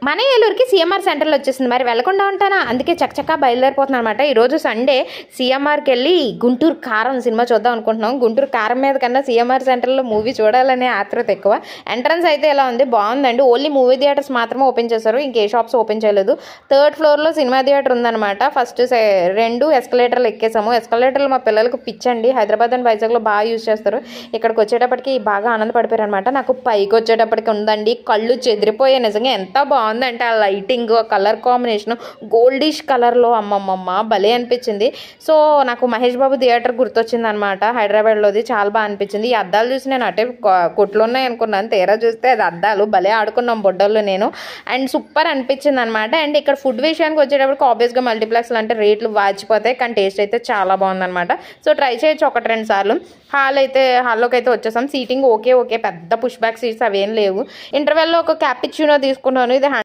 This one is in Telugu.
మన ఏలూరుకి సీఎంఆర్ సెంటర్లో వచ్చేసింది మరి వెళ్ళకుండా ఉంటానా అందుకే చక్కచక్క బయలుదేరిపోతున్నాను అనమాట ఈరోజు సండే సీఎంఆర్కి వెళ్ళి గుంటూరు కారం సినిమా చూద్దాం అనుకుంటున్నాం గుంటూరు కారం మీద కన్నా సీఎంఆర్ సెంటర్లో మూవీ చూడాలనే ఆత్రత ఎక్కువ ఎంట్రన్స్ అయితే ఎలా ఉంది బాగుందండి ఓన్లీ మూవీ థియేటర్స్ మాత్రమే ఓపెన్ చేశారు ఇంకే షాప్స్ ఓపెన్ చేయలేదు థర్డ్ ఫ్లోర్లో సినిమా థియేటర్ ఉందన్నమాట ఫస్ట్ సె- రెండు ఎస్కలేటర్లు ఎక్కేసాము ఎస్కలేటర్లు మా పిల్లలకు పిచ్చండి హైదరాబాద్ అండ్ వైజాగ్లో బాగా యూజ్ చేస్తారు ఇక్కడికి వచ్చేటప్పటికి బాగా ఆనందపడిపోయారు అనమాట నాకు పైకి వచ్చేటప్పటికి ఉందండి కళ్ళు చెదిరిపోయాయి నిజంగా ఎంత బాగుందంటే ఆ లైటింగ్ ఆ కలర్ కాంబినేషన్ గోల్డిష్ కలర్లో అమ్మమ్మమ్మ భలే అనిపించింది సో నాకు మహేష్ బాబు థియేటర్ గుర్తొచ్చింది అనమాట హైదరాబాద్లోది చాలా బాగా అనిపించింది ఈ అద్దాలు చూసి నేను అటే కొ- కొట్లు ఉన్నాయి అనుకున్నాను తీరా చూస్తే అది అద్దాలు భలే ఆడుకున్నాం బొడ్డల్లో నేను అండ్ సూపర్ అనిపించింది అనమాట అండ్ ఇక్కడ ఫుడ్ విషయానికి వచ్చేటప్పటికి ఆబ్వియస్గా మల్టీప్లెక్స్లు అంటే రేట్లు వాచిపోతాయి కానీ టేస్ట్ అయితే చాలా బాగుందన్నమాట సో ట్రై చేయొచ్చు ఒకటి రెండు సార్లు హాల్ అయితే హాల్లోకి అయితే వచ్చేసాం సీటింగ్ ఓకే ఓకే పెద్ద పుష్ బ్యాక్ సీట్స్ అవేం లేవు ఇంటర్వెల్లో ఒక క్యాపిచ్యూనో తీసుకున్నాను ఇది